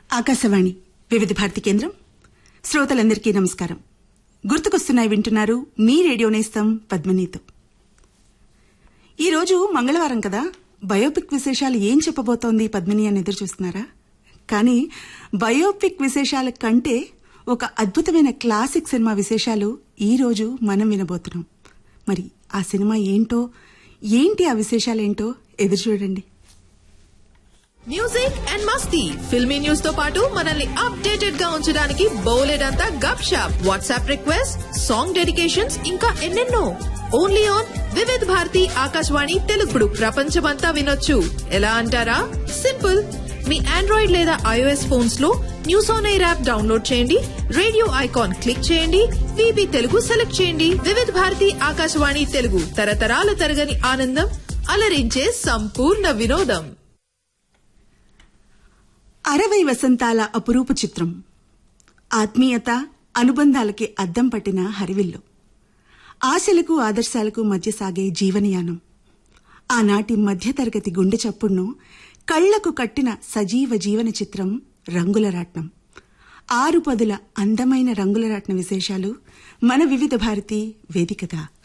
ఆకాశవాణి వివిధ భారతి కేంద్రం శ్రోతలందరికీ నమస్కారం గుర్తుకొస్తున్నాయి వింటున్నారు మీ రేడియో నేస్తం పద్మినీతో ఈరోజు మంగళవారం కదా బయోపిక్ విశేషాలు ఏం చెప్పబోతోంది పద్మిని అని ఎదురు చూస్తున్నారా కానీ బయోపిక్ విశేషాల కంటే ఒక అద్భుతమైన క్లాసిక్ సినిమా విశేషాలు ఈ రోజు మనం వినబోతున్నాం మరి ఆ సినిమా ఏంటో ఏంటి ఆ విశేషాలేంటో ఎదురు చూడండి మ్యూజిక్ అండ్ మస్తీ ఫిల్మీ న్యూస్ తో పాటు మనల్ని అప్డేటెడ్ గా ఉంచడానికి బౌలెడంతా గప్ షాప్ వాట్సాప్ రిక్వెస్ట్ సాంగ్ డెడికేషన్స్ ఇంకా ఎన్నెన్నో ఓన్లీ ఆన్ వివిధ్ భారతి ఆకాశవాణి తెలుగుడు ప్రపంచమంతా వినొచ్చు ఎలా అంటారా సింపుల్ మీ ఆండ్రాయిడ్ లేదా ఐఓఎస్ ఫోన్స్ లో news on air app download చేయండి రేడియో ఐకాన్ క్లిక్ చేయండి విబి తెలుగు సెలెక్ట్ చేయండి వివిధ భారతి ఆకాశవాణి తెలుగు తరతరాల తరగని ఆనందం అలరించే సంపూర్ణ వినోదం అరవై వసంతాల అపురూప చిత్రం ఆత్మీయత అనుబంధాలకి అద్దం పట్టిన హరివిల్లు ఆశలకు ఆదర్శాలకు మధ్య సాగే జీవనయానం ఆనాటి మధ్యతరగతి గుండె చప్పుడును కళ్లకు కట్టిన సజీవ జీవన చిత్రం రంగుల రాట్నం ఆరు పదుల అందమైన రంగుల రాట్న విశేషాలు మన వివిధ భారతి వేదికగా